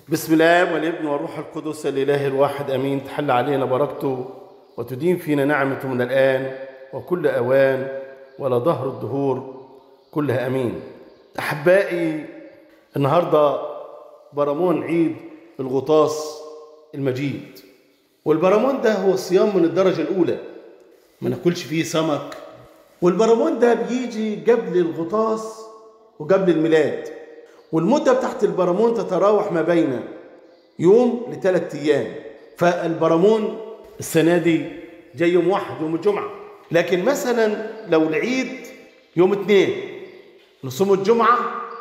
بسم الله والابن والروح القدس الاله الواحد امين تحل علينا بركته وتديم فينا نعمته من الان وكل اوان ولا ظهر الدهور كلها امين احبائي النهارده برامون عيد الغطاس المجيد والبرامون ده هو صيام من الدرجه الاولى ما ناكلش فيه سمك والبرامون ده بيجي قبل الغطاس وقبل الميلاد والمدة بتاعت البرامون تتراوح ما بين يوم لثلاث أيام فالبرامون السنة دي جاي يوم واحد يوم الجمعة لكن مثلا لو العيد يوم اثنين نصوم الجمعة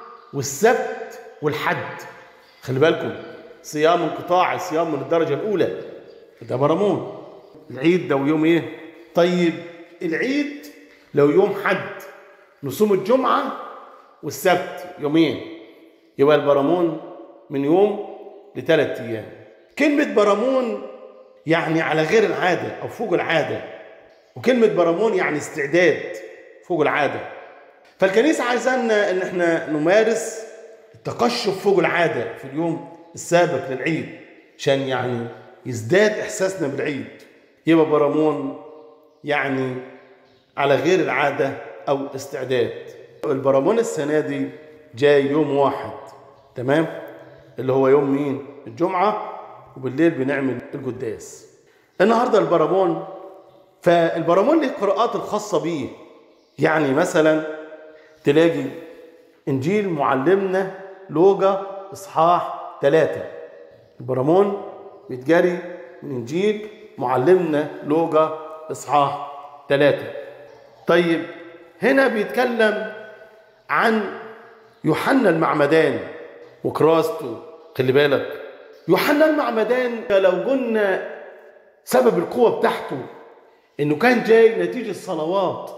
والسبت والحد خلي بالكم صيام انقطاعي صيام من الدرجة الأولى ده برامون العيد ده يوم ايه طيب العيد لو يوم حد نصوم الجمعة والسبت يومين يبقى البرامون من يوم لثلاث ايام كلمة برامون يعني على غير العادة أو فوق العادة وكلمة برامون يعني استعداد فوق العادة فالكنيسة عايزانا إن احنا نمارس التقشف فوق العادة في اليوم السابق للعيد عشان يعني يزداد إحساسنا بالعيد يبقى برامون يعني على غير العادة أو استعداد البرامون السنة دي جاي يوم واحد تمام اللي هو يوم مين الجمعة وبالليل بنعمل القداس النهاردة البرامون فالبرامون له قراءات الخاصة بيه يعني مثلا تلاقي إنجيل معلمنا لوجا إصحاح ثلاثة البرامون بيتجري من إنجيل معلمنا لوجا إصحاح ثلاثة طيب هنا بيتكلم عن يوحنا المعمدان وكراسته خلي بالك يوحنا المعمدان لو قلنا سبب القوة بتاعته انه كان جاي نتيجة صلوات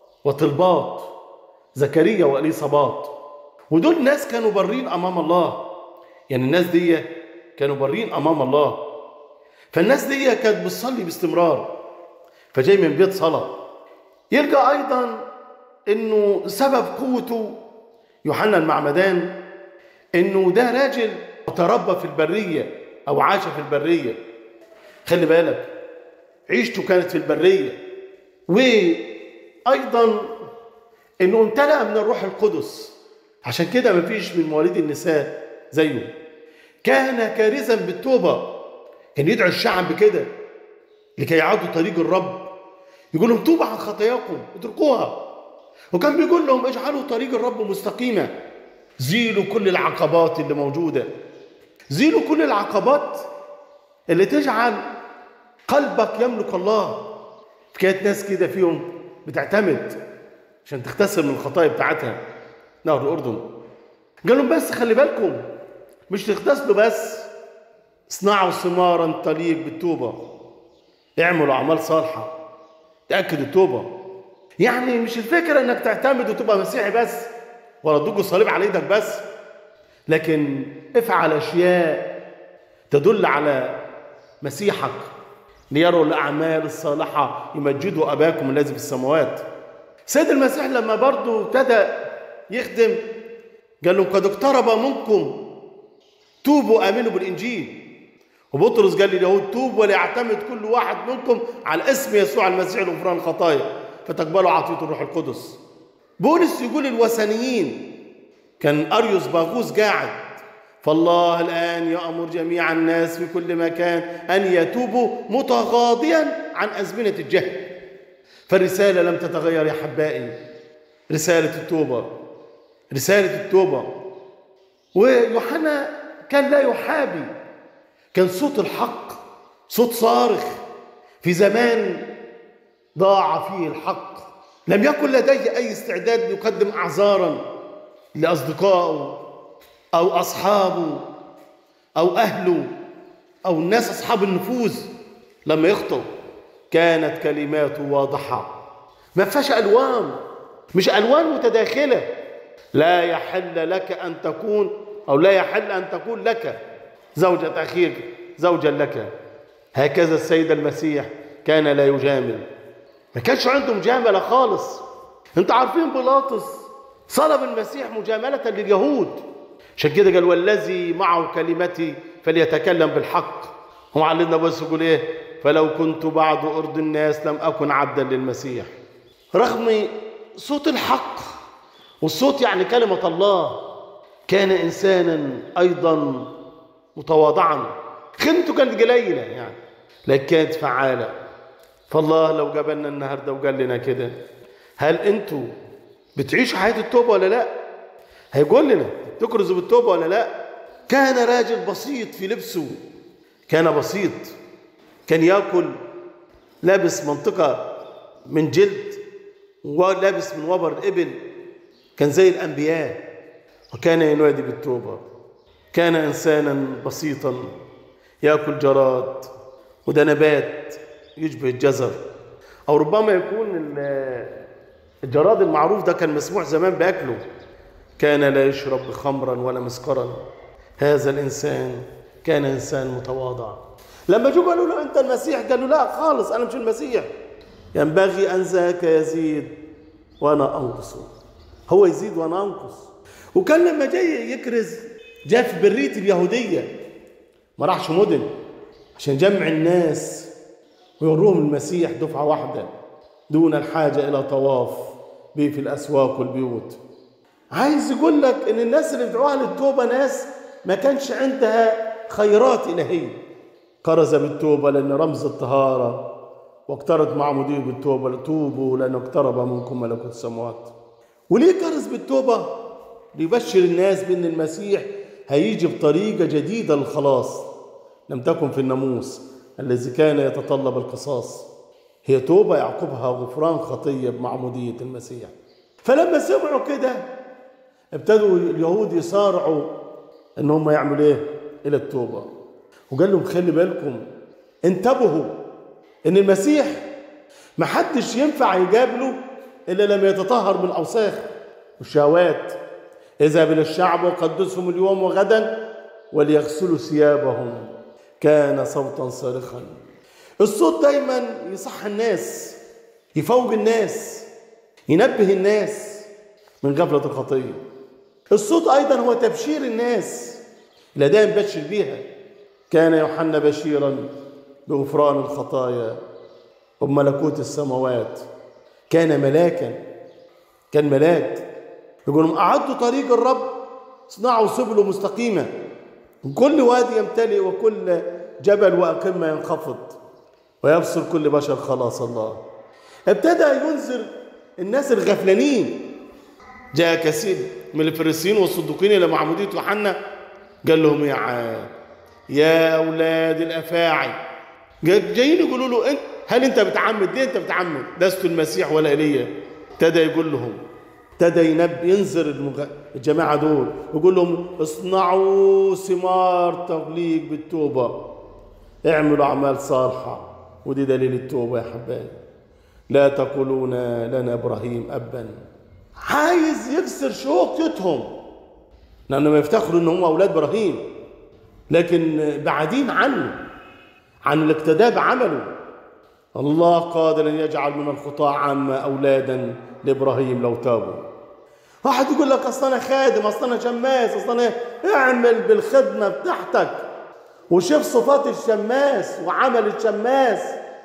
وطلبات زكريا وإليصابات ودول ناس كانوا برين أمام الله يعني الناس دي كانوا برين أمام الله فالناس دي كانت بتصلي باستمرار فجاي من بيت صلاة يلقى أيضا انه سبب قوته يوحنا المعمدان انه ده راجل تربى في البريه او عاش في البريه خلي بالك عيشته كانت في البريه وايضا انه امتلأ من الروح القدس عشان كده مفيش من مواليد النساء زيه كان كارثا بالتوبه كان يدعو الشعب كده لكي يعودوا طريق الرب يقول لهم توبوا عن خطاياكم اتركوها وكان بيقول لهم اجعلوا طريق الرب مستقيمة زيلوا كل العقبات اللي موجودة زيلوا كل العقبات اللي تجعل قلبك يملك الله كانت ناس كده فيهم بتعتمد عشان تغتسل من الخطايا بتاعتها نهر الأردن قال لهم بس خلي بالكم مش تغتسلوا بس اصنعوا ثمارا تليق بالتوبة اعملوا أعمال صالحة تأكدوا التوبة يعني مش الفكرة انك تعتمد وتبقى مسيحي بس ولا تدق الصليب على ايدك بس لكن افعل اشياء تدل على مسيحك ليروا الاعمال الصالحة يمجدوا اباكم الذي في السماوات سيد المسيح لما برضه ابتدى يخدم قال لهم قد اقترب منكم توبوا امنوا بالانجيل وبطرس قال لليهود توب وليعتمد كل واحد منكم على اسم يسوع المسيح لغفران الخطايا فتقبلوا عطية الروح القدس بولس يقول الوثنيين كان أريوس باغوس قاعد فالله الآن يأمر جميع الناس في كل مكان أن يتوبوا متغاضيا عن أزمنة الجهل فالرسالة لم تتغير يا حبائي رسالة التوبة رسالة التوبة ويوحنا كان لا يحابي كان صوت الحق صوت صارخ في زمان ضاع فيه الحق لم يكن لديه أي استعداد ليقدم أعذارا لأصدقائه أو أصحابه أو أهله أو الناس أصحاب النفوذ لما يخطئ كانت كلماته واضحة ما فيهاش ألوان مش ألوان متداخلة لا يحل لك أن تكون أو لا يحل أن تكون لك زوجة أخيك زوجا لك هكذا السيد المسيح كان لا يجامل ما كانش عنده مجاملة خالص انت عارفين بيلاطس صلب المسيح مجاملة لليهود عشان كده قال والذي معه كلمتي فليتكلم بالحق هو علمنا بس يقول ايه فلو كنت بعد أرض الناس لم أكن عبدا للمسيح رغم صوت الحق والصوت يعني كلمة الله كان إنسانا أيضا متواضعا خدمته كانت قليلة يعني لكن كانت فعالة فالله لو جابلنا النهاردة وقال لنا كده هل أنتوا بتعيشوا حياة التوبة ولا لا هيقول لنا تكرزوا بالتوبة ولا لا كان راجل بسيط في لبسه كان بسيط كان ياكل لابس منطقة من جلد ولابس من وبر الإبل كان زي الأنبياء وكان ينادي بالتوبة كان إنسانا بسيطا يأكل جراد وده نبات يشبه الجزر أو ربما يكون الجراد المعروف ده كان مسموح زمان بأكله كان لا يشرب خمرا ولا مسكرا هذا الإنسان كان إنسان متواضع لما جو قالوا له أنت المسيح قال له لا خالص أنا مش المسيح ينبغي أن ذاك يزيد وأنا أنقص هو يزيد وأنا أنقص وكان لما جاي يكرز جاء في برية اليهودية ما راحش مدن عشان جمع الناس ويوروهم المسيح دفعة واحدة دون الحاجة إلى طواف به في الأسواق والبيوت عايز يقول لك إن الناس اللي بيدعوها للتوبة ناس ما كانش عندها خيرات إلهية كرز بالتوبة لأن رمز الطهارة واقترض معمودية بالتوبة توبوا لأنه اقترب منكم ملكوت السماوات وليه كرز بالتوبة؟ ليبشر الناس بأن المسيح هيجي بطريقة جديدة للخلاص لم تكن في الناموس الذي كان يتطلب القصاص هي توبة يعقبها غفران خطية بمعمودية المسيح فلما سمعوا كده ابتدوا اليهود يصارعوا ان هم يعملوا ايه الى التوبه وقال لهم خلي بالكم انتبهوا ان المسيح ما حدش ينفع يقابله الا لما يتطهر من الاوساخ والشهوات اذهب الى الشعب وقدسهم اليوم وغدا وليغسلوا ثيابهم كان صوتا صارخا الصوت دايما يصح الناس يفوق الناس ينبه الناس من غفله الخطيه الصوت ايضا هو تبشير الناس لا ده نبشر بيها كان يوحنا بشيرا بغفران الخطايا وبملكوت السماوات كان ملاكا كان ملاك يقول لهم أعدوا طريق الرب اصنعوا سبله مستقيمة كل وادي يمتلئ وكل جبل وأقمة ينخفض ويبصر كل بشر خلاص الله ابتدى ينذر الناس الغفلانين جاء كثير من الفريسيين والصدوقين الى معموديه يوحنا قال لهم يا عاد يا اولاد الافاعي جايين يقولوا له انت هل انت بتعمد ليه انت بتعمد لست المسيح ولا ايليا ابتدى يقول لهم ابتدى ينب ينذر المغ... الجماعه دول يقول لهم اصنعوا ثمار تغليق بالتوبه اعملوا اعمال صالحه ودي دليل التوبه يا حبايبي لا تقولون لنا ابراهيم ابا عايز يكسر شوكتهم لانهم يفتخروا ان هم اولاد ابراهيم لكن بعدين عنه عن الاقتداء بعمله الله قادر ان يجعل من الخطاة عامة اولادا لابراهيم لو تابوا واحد يقول لك اصل انا خادم اصل انا شماس اصل انا اعمل بالخدمه بتاعتك وشوف صفات الشماس وعمل الشماس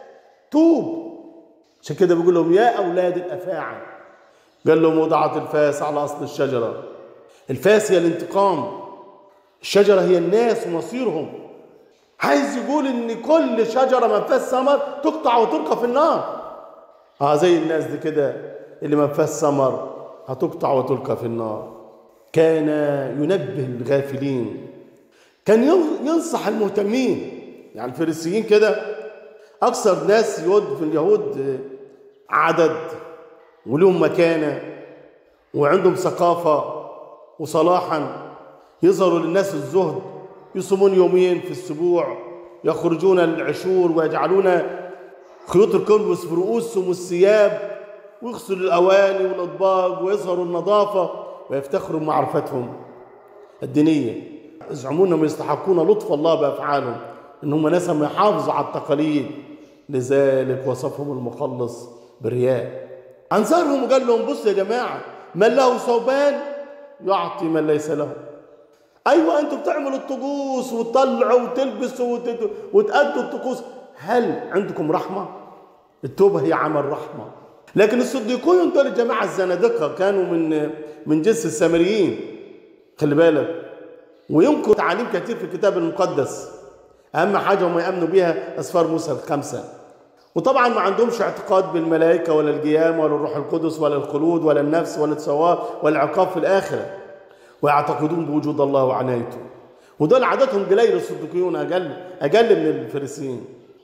توب عشان كده بيقول لهم يا اولاد الافاعي قال لهم وضعت الفاس على اصل الشجره الفاس هي الانتقام الشجره هي الناس ومصيرهم عايز يقول ان كل شجره ما فيهاش ثمر تقطع وتلقى في النار اه زي الناس دي كده اللي ما فيهاش ثمر هتقطع وتلقى في النار كان ينبه الغافلين كان ينصح المهتمين يعني الفريسيين كده اكثر ناس يود في اليهود عدد ولهم مكانه وعندهم ثقافه وصلاحا يظهروا للناس الزهد يصومون يومين في الاسبوع يخرجون العشور ويجعلون خيوط الكنبس في رؤوسهم والثياب ويغسلوا الاواني والاطباق ويظهروا النظافه ويفتخروا بمعرفتهم الدينيه يزعمون انهم يستحقون لطف الله بافعالهم ان هم ناس يحافظوا على التقاليد لذلك وصفهم المخلص بالرياء انذرهم وقال لهم بصوا يا جماعه من له ثوبان يعطي من ليس له ايوه انتوا بتعملوا الطقوس وتطلعوا وتلبسوا وتد... وتأدوا الطقوس هل عندكم رحمه التوبه هي عمل رحمه لكن الصديقون دول الجماعه الزنادقه كانوا من من جنس السامريين خلي بالك وينكر تعاليم كتير في الكتاب المقدس اهم حاجه هم يامنوا بيها اسفار موسى الخمسه وطبعا ما عندهمش اعتقاد بالملائكه ولا القيامه ولا الروح القدس ولا الخلود ولا النفس ولا السواء ولا العقاب في الاخره ويعتقدون بوجود الله وعنايته ودول عددهم قليل الصديقيون اقل اقل من الفريسيين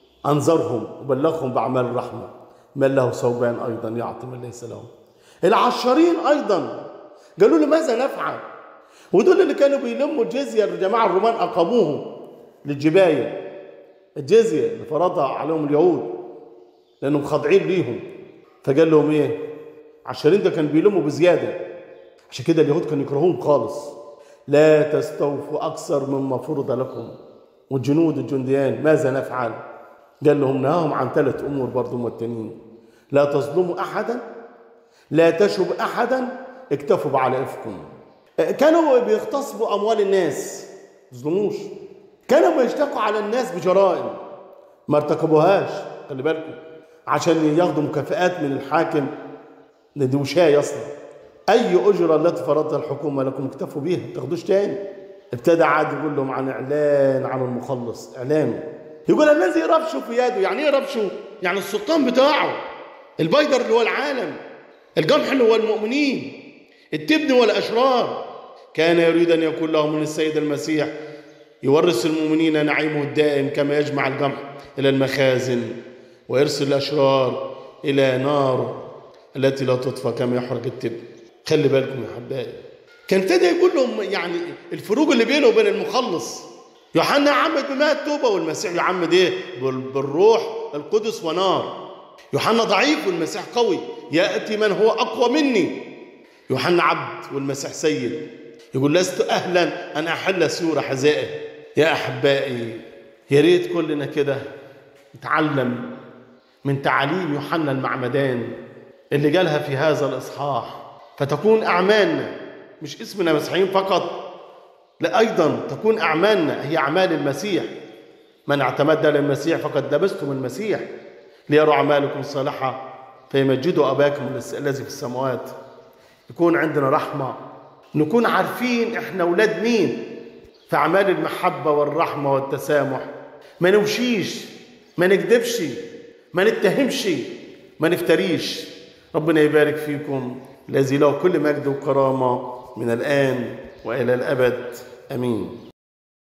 انذرهم وبلغهم باعمال الرحمه من له ثوبان ايضا يعطي من ليس له العشارين ايضا قالوا له ماذا نفعل ودول اللي كانوا بيلموا الجزيه الجماعه الرومان اقاموهم للجبايه الجزيه اللي فرضها عليهم اليهود لانهم خاضعين ليهم فقال لهم ايه عشرين ده كان بيلموا بزياده عشان كده اليهود كانوا يكرهوهم خالص لا تستوفوا اكثر مما فرض لكم والجنود الجنديان ماذا نفعل قال لهم نهاهم عن ثلاث امور برضه هم التانيين لا تظلموا احدا لا تشب احدا اكتفوا بعلائفكم كانوا بيغتصبوا اموال الناس ما يظلموش كانوا بيشتكوا على الناس بجرائم ما ارتكبوهاش خلي بالكم عشان ياخدوا مكافآت من الحاكم ده دي وشاية اصلا اي اجره التي فرضها الحكومه لكم اكتفوا بيها ما تاخدوش تاني ابتدى عاد يقول لهم عن اعلان عن المخلص اعلانه يقول الذي ربشه في يده يعني ايه ربشه يعني السلطان بتاعه البيدر اللي هو العالم الجمح اللي هو المؤمنين التبن والاشرار كان يريد ان يكون له من السيد المسيح يورث المؤمنين نعيمه الدائم كما يجمع الجمح الى المخازن ويرسل الاشرار الى نار التي لا تطفى كما يحرق التبن خلي بالكم يا حبايبي كان ابتدى يقول لهم يعني الفروق اللي بينه وبين المخلص يوحنا عمد بماء التوبه والمسيح يعمد ايه بالروح القدس ونار يوحنا ضعيف والمسيح قوي ياتي من هو اقوى مني يوحنا عبد والمسيح سيد يقول لست اهلا ان احل سيور حذائه يا احبائي يا ريت كلنا كده نتعلم من تعاليم يوحنا المعمدان اللي قالها في هذا الاصحاح فتكون اعمالنا مش اسمنا مسيحيين فقط لا ايضا تكون اعمالنا هي اعمال المسيح من اعتمد على المسيح فقد لبستم المسيح ليروا اعمالكم الصالحه فيمجدوا اباكم الذي في السماوات يكون عندنا رحمه نكون عارفين احنا اولاد مين في اعمال المحبه والرحمه والتسامح ما نوشيش ما نكذبش ما نتهمش ما نفتريش ربنا يبارك فيكم الذي له كل مجد وكرامه من الان والى الابد امين